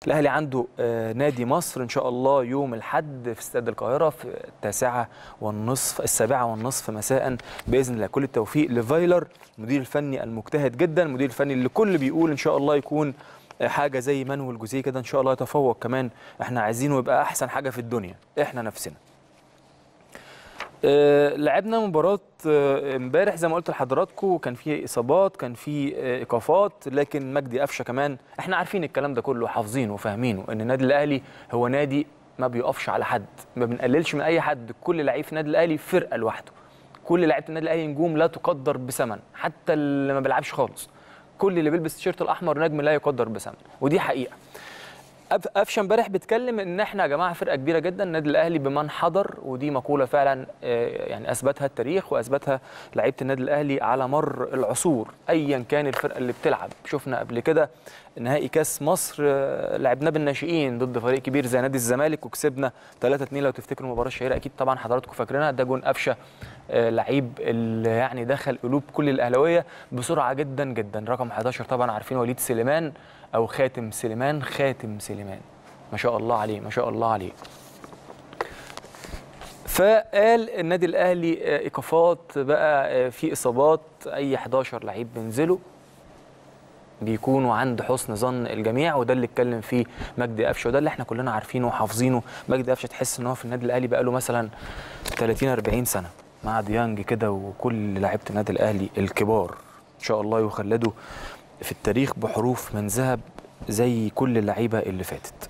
الاهلي عنده آه، نادي مصر ان شاء الله يوم الاحد في استاد القاهره في التاسعه والنصف السابعه والنصف مساء باذن الله كل التوفيق لفايلر المدير الفني المجتهد جدا المدير الفني اللي كل بيقول ان شاء الله يكون آه، حاجه زي مانويل جوزيه كده ان شاء الله يتفوق كمان احنا عايزينه يبقى احسن حاجه في الدنيا احنا نفسنا آه، لعبنا مباراة آه، امبارح زي ما قلت لحضراتكم كان في اصابات كان في آه، ايقافات لكن مجدي قفشه كمان احنا عارفين الكلام ده كله حافظينه وفاهمينه ان النادي الاهلي هو نادي ما بيقفش على حد ما بنقللش من اي حد كل لعيب في النادي الاهلي فرقه لوحده كل لعيبه النادي الاهلي نجوم لا تقدر بثمن حتى اللي ما بيلعبش خالص كل اللي بيلبس التيشيرت الاحمر نجم لا يقدر بثمن ودي حقيقه أف- قفشه امبارح بيتكلم ان احنا يا جماعه فرقه كبيره جدا النادي الاهلي بمن حضر ودي مقوله فعلا آه، يعني اثبتها التاريخ واثبتها لعيبه النادي الاهلي على مر العصور ايا كان الفرقه اللي بتلعب شفنا قبل كده نهائي كاس مصر آه، لعبناه بالناشئين ضد فريق كبير زي نادي الزمالك وكسبنا 3 2 لو تفتكروا المباراه الشهيره اكيد طبعا حضراتكم فاكرينها ده جون قفشه آه، لعيب اللي يعني دخل قلوب كل الاهلاويه بسرعه جدا جدا رقم 11 طبعا عارفين وليد سليمان او خاتم سليمان خاتم سليمان ما شاء الله عليه ما شاء الله عليه فقال النادي الاهلي آه، ايقافات بقى آه، في اصابات اي 11 لعيب بينزلوا بيكونوا عند حسن ظن الجميع وده اللي اتكلم فيه مجدي قفشه وده اللي احنا كلنا عارفينه وحافظينه مجدي قفشه تحس ان هو في النادي الاهلي بقاله مثلا 30 40 سنه مع ديانج كده وكل لعيبه النادي الاهلي الكبار ان شاء الله يخلدوا في التاريخ بحروف من ذهب زي كل اللعيبه اللي فاتت